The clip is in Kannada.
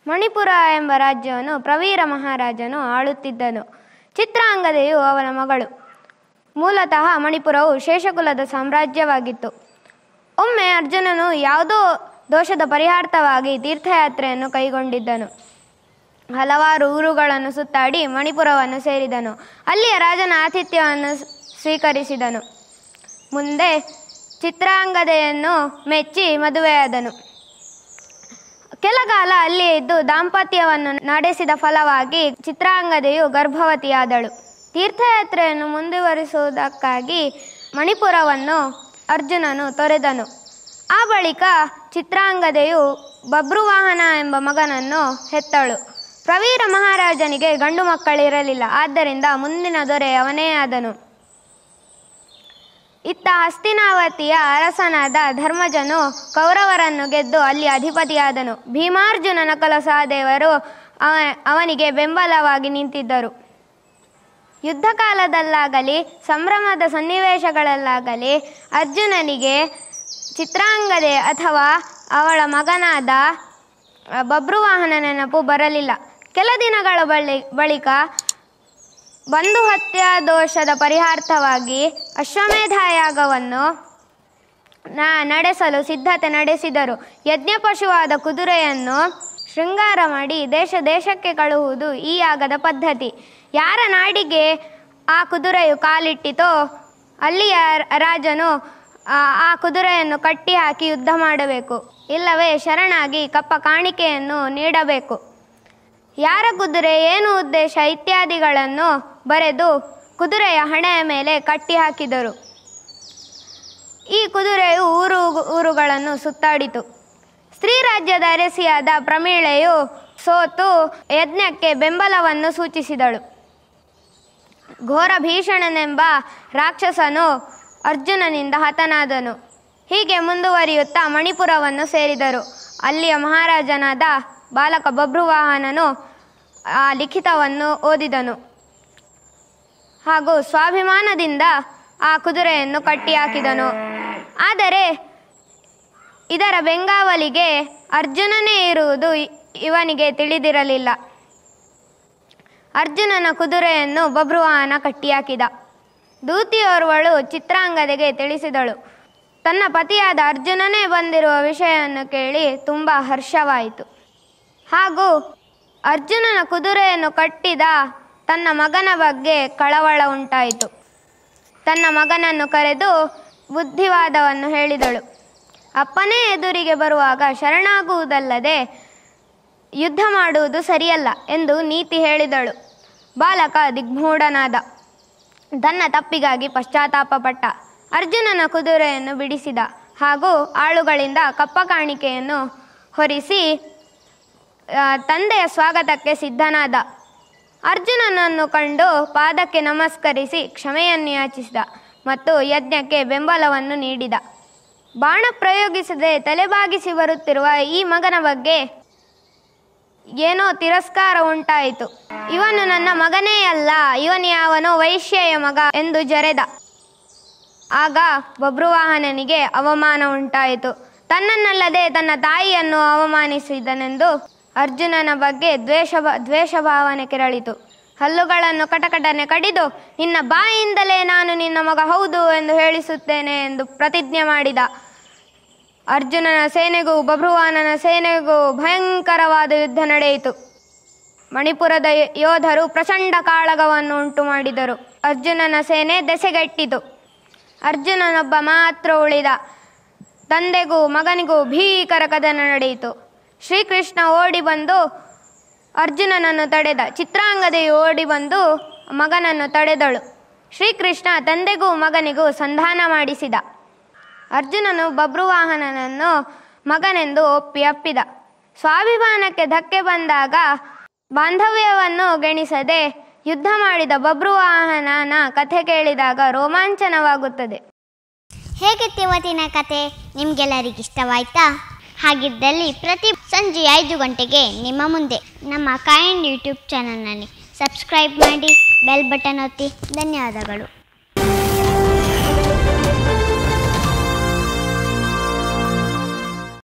ಮಣಿಪುರ ಎಂಬ ರಾಜ್ಯವನ್ನು ಪ್ರವೀರ ಮಹಾರಾಜನು ಆಳುತ್ತಿದ್ದನು ಚಿತ್ರಾಂಗದೆಯು ಅವನ ಮಗಳು ಮೂಲತಃ ಮಣಿಪುರವು ಶೇಷಕುಲದ ಸಾಮ್ರಾಜ್ಯವಾಗಿತ್ತು ಒಮ್ಮೆ ಅರ್ಜುನನು ಯಾವುದೋ ದೋಷದ ಪರಿಹಾರ್ಥವಾಗಿ ತೀರ್ಥಯಾತ್ರೆಯನ್ನು ಕೈಗೊಂಡಿದ್ದನು ಹಲವಾರು ಊರುಗಳನ್ನು ಸುತ್ತಾಡಿ ಮಣಿಪುರವನ್ನು ಸೇರಿದನು ಅಲ್ಲಿಯ ರಾಜನ ಆತಿಥ್ಯವನ್ನು ಸ್- ಸ್ವೀಕರಿಸಿದನು ಮುಂದೆ ಚಿತ್ರಾಂಗದೆಯನ್ನು ಮೆಚ್ಚಿ ಮದುವೆಯಾದನು ಕೆಲಕಾಲ ಅಲ್ಲಿಯೇ ಇದ್ದು ದಾಂಪತ್ಯವನ್ನು ನಡೆಸಿದ ಫಲವಾಗಿ ಚಿತ್ರಾಂಗದೆಯು ಗರ್ಭವತಿಯಾದಳು ತೀರ್ಥಯಾತ್ರೆಯನ್ನು ಮುಂದುವರಿಸುವುದಕ್ಕಾಗಿ ಮಣಿಪುರವನ್ನು ಅರ್ಜುನನು ತೊರೆದನು ಆ ಬಳಿಕ ಚಿತ್ರಾಂಗದೆಯು ಬಬ್ರುವಾಹನ ಎಂಬ ಮಗನನ್ನು ಹೆತ್ತಳು ಪ್ರವೀರ ಮಹಾರಾಜನಿಗೆ ಗಂಡು ಮಕ್ಕಳಿರಲಿಲ್ಲ ಆದ್ದರಿಂದ ಮುಂದಿನ ದೊರೆ ಅವನೇ ಆದನು ಇತ್ತ ಹಸ್ತಿನಾವತಿಯ ಅರಸನಾದ ಧರ್ಮಜನು ಕೌರವರನ್ನು ಗೆದ್ದು ಅಲ್ಲಿ ಅಧಿಪತಿಯಾದನು ಭೀಮಾರ್ಜುನ ನಕಲ ಸಹದೇವರು ಅವ ಅವನಿಗೆ ಬೆಂಬಲವಾಗಿ ನಿಂತಿದ್ದರು ಯುದ್ಧ ಕಾಲದಲ್ಲಾಗಲಿ ಸಂಭ್ರಮದ ಸನ್ನಿವೇಶಗಳಲ್ಲಾಗಲಿ ಅರ್ಜುನನಿಗೆ ಚಿತ್ರಾಂಗದೆ ಅಥವಾ ಅವಳ ಮಗನಾದ ಅ, ಬಬ್ರುವಾಹನ ನೆನಪು ಬರಲಿಲ್ಲ ಕೆಲ ದಿನಗಳ ಬಳಿ ಬಳಿಕ ಬಂಧು ಹತ್ಯಾ ದೋಷದ ಪರಿಹಾರ್ಥವಾಗಿ ಅಶ್ವಮೇಧಯಾಗವನ್ನು ನ ನಡೆಸಲು ಸಿದ್ಧತೆ ನಡೆಸಿದರು ಯಜ್ಞ ಪಶುವಾದ ಕುದುರೆಯನ್ನು ಶೃಂಗಾರ ಮಾಡಿ ದೇಶ ದೇಶಕ್ಕೆ ಕಳುಹುವುದು ಈ ಯಾಗದ ಪದ್ಧತಿ ಯಾರ ನಾಡಿಗೆ ಆ ಕುದುರೆಯು ಕಾಲಿಟ್ಟಿತೋ ಅಲ್ಲಿಯ ರಾಜನು ಆ ಆ ಕುದುರೆಯನ್ನು ಕಟ್ಟಿ ಹಾಕಿ ಯುದ್ಧ ಮಾಡಬೇಕು ಇಲ್ಲವೇ ಶರಣಾಗಿ ಕಪ್ಪ ಕಾಣಿಕೆಯನ್ನು ನೀಡಬೇಕು ಯಾರ ಕುದುರೆ ಏನು ಉದ್ದೇಶ ಇತ್ಯಾದಿಗಳನ್ನು ಬರೆದು ಕುದುರೆಯ ಹಣೆಯ ಮೇಲೆ ಕಟ್ಟಿ ಹಾಕಿದರು ಈ ಕುದುರೆಯು ಊರು ಊರುಗಳನ್ನು ಸುತ್ತಾಡಿತು ಸ್ತ್ರೀ ರಾಜ್ಯದ ಅರಸಿಯಾದ ಪ್ರಮೀಳೆಯು ಸೋತು ಯಜ್ಞಕ್ಕೆ ಬೆಂಬಲವನ್ನು ಸೂಚಿಸಿದಳು ಘೋರ ಭೀಷಣನೆಂಬ ರಾಕ್ಷಸನು ಅರ್ಜುನನಿಂದ ಹತನಾದನು ಹೀಗೆ ಮುಂದುವರಿಯುತ್ತಾ ಮಣಿಪುರವನ್ನು ಸೇರಿದರು ಅಲ್ಲಿಯ ಮಹಾರಾಜನಾದ ಬಾಲಕ ಬಭ್ರುವಾಹನನು ಆ ಲಿಖಿತವನ್ನು ಓದಿದನು ಹಾಗೂ ಸ್ವಾಭಿಮಾನದಿಂದ ಆ ಕುದುರೆಯನ್ನು ಕಟ್ಟಿ ಹಾಕಿದನು ಆದರೆ ಇದರ ಬೆಂಗಾವಲಿಗೆ ಅರ್ಜುನನೇ ಇರುವುದು ಇ- ಇವನಿಗೆ ತಿಳಿದಿರಲಿಲ್ಲ ಅರ್ಜುನನ ಕುದುರೆಯನ್ನು ಬಬ್ರುವಾಹನ ಕಟ್ಟಿಹಾಕಿದ ದೂತಿಯೋರ್ವಳು ಚಿತ್ರಾಂಗದೆಗೆ ತಿಳಿಸಿದಳು ತನ್ನ ಪತಿಯಾದ ಅರ್ಜುನನೇ ಬಂದಿರುವ ವಿಷಯವನ್ನು ಕೇಳಿ ತುಂಬ ಹರ್ಷವಾಯಿತು ಹಾಗೂ ಅರ್ಜುನನ ಕುದುರೆಯನ್ನು ಕಟ್ಟಿದ ತನ್ನ ಮಗನ ಬಗ್ಗೆ ಕಳವಳ ಉಂಟಾಯಿತು ತನ್ನ ಮಗನನ್ನು ಕರೆದು ಬುದ್ಧಿವಾದವನ್ನು ಹೇಳಿದಳು ಅಪ್ಪನೇ ಎದುರಿಗೆ ಬರುವಾಗ ಶರಣಾಗುವುದಲ್ಲದೆ ಯುದ್ಧ ಮಾಡುವುದು ಸರಿಯಲ್ಲ ಎಂದು ನೀತಿ ಹೇಳಿದಳು ಬಾಲಕ ದಿಗ್ಮೂಢನಾದ ತನ್ನ ತಪ್ಪಿಗಾಗಿ ಪಶ್ಚಾತ್ತಾಪಪಟ್ಟ ಅರ್ಜುನನ ಕುದುರೆಯನ್ನು ಬಿಡಿಸಿದ ಹಾಗೂ ಆಳುಗಳಿಂದ ಕಪ್ಪ ಕಾಣಿಕೆಯನ್ನು ಹೊರಿಸಿ ಆ, ತಂದೆಯ ಸ್ವಾಗತಕ್ಕೆ ಸಿದ್ಧನಾದ ಅರ್ಜುನನನ್ನು ಕಂಡು ಪಾದಕ್ಕೆ ನಮಸ್ಕರಿಸಿ ಕ್ಷಮೆಯನ್ನು ಯಾಚಿಸಿದ ಮತ್ತು ಯಜ್ಞಕ್ಕೆ ಬೆಂಬಲವನ್ನು ನೀಡಿದ ಬಾಣ ಪ್ರಯೋಗಿಸದೆ ತಲೆಬಾಗಿಸಿ ಬರುತ್ತಿರುವ ಈ ಮಗನ ಬಗ್ಗೆ ಏನೋ ತಿರಸ್ಕಾರ ಉಂಟಾಯಿತು ಇವನು ನನ್ನ ಮಗನೇ ಅಲ್ಲ ಇವನು ಯಾವನೋ ವೈಶ್ಯೆಯ ಮಗ ಎಂದು ಜರೆದ ಆಗ ಬಬ್ರುವಾಹನನಿಗೆ ಅವಮಾನ ಉಂಟಾಯಿತು ತನ್ನನ್ನಲ್ಲದೆ ತನ್ನ ತಾಯಿಯನ್ನು ಅವಮಾನಿಸಿದನೆಂದು ಅರ್ಜುನನ ಬಗ್ಗೆ ದ್ವೇಷ ದ್ವೇಷ ಭಾವನೆ ಕೆರಳಿತು ಹಲ್ಲುಗಳನ್ನು ಕಟಕಟನೆ ಕಡಿದು ನಿನ್ನ ಬಾಯಿಯಿಂದಲೇ ನಾನು ನಿನ್ನ ಮಗ ಹೌದು ಎಂದು ಹೇಳಿಸುತ್ತೇನೆ ಎಂದು ಪ್ರತಿಜ್ಞೆ ಮಾಡಿದ ಅರ್ಜುನನ ಸೇನೆಗೂ ಬಭ್ರುವಾಹನನ ಸೇನೆಗೂ ಭಯಂಕರವಾದ ಯುದ್ಧ ನಡೆಯಿತು ಮಣಿಪುರದ ಯೋಧರು ಪ್ರಚಂಡ ಕಾಳಗವನ್ನು ಉಂಟು ಮಾಡಿದರು ಅರ್ಜುನನ ಸೇನೆ ದೆಸೆಗೆಟ್ಟಿತು ಅರ್ಜುನನೊಬ್ಬ ಮಾತ್ರ ಉಳಿದ ತಂದೆಗೂ ಮಗನಿಗೂ ಭೀಕರ ಕದನ ನಡೆಯಿತು ಶ್ರೀಕೃಷ್ಣ ಓಡಿ ಬಂದು ಅರ್ಜುನನನ್ನು ತಡೆದ ಚಿತ್ರಾಂಗದೆಯು ಓಡಿ ಬಂದು ಮಗನನ್ನು ತಡೆದಳು ಶ್ರೀಕೃಷ್ಣ ತಂದೆಗೂ ಮಗನಿಗೂ ಸಂಧಾನ ಮಾಡಿಸಿದ ಅರ್ಜುನನು ಬಬ್ರುವಾಹನನನ್ನು ಮಗನೆಂದು ಒಪ್ಪಿ ಅಪ್ಪಿದ ಸ್ವಾಭಿಮಾನಕ್ಕೆ ಧಕ್ಕೆ ಬಂದಾಗ ಬಾಂಧವ್ಯವನ್ನು ಗೆಣಿಸದೆ ಯುದ್ಧ ಮಾಡಿದ ಬಬ್ರುವಾಹನನ ಕಥೆ ಕೇಳಿದಾಗ ರೋಮಾಂಚನವಾಗುತ್ತದೆ ಹೇಗಿತ್ತು ಇವತ್ತಿನ ಕತೆ ನಿಮಗೆಲ್ಲರಿಗೆ ಇಷ್ಟವಾಯ್ತಾ ಹಾಗಿದ್ದಲ್ಲಿ ಪ್ರತಿ ಸಂಜೆ ಐದು ಗಂಟೆಗೆ ನಿಮ್ಮ ಮುಂದೆ ನಮ್ಮ ಕಾಯಿಂಡ್ ಯೂಟ್ಯೂಬ್ ಚಾನಲ್ನಲ್ಲಿ ಸಬ್ಸ್ಕ್ರೈಬ್ ಮಾಡಿ ಬೆಲ್ ಬಟನ್ ಒತ್ತಿ ಧನ್ಯವಾದಗಳು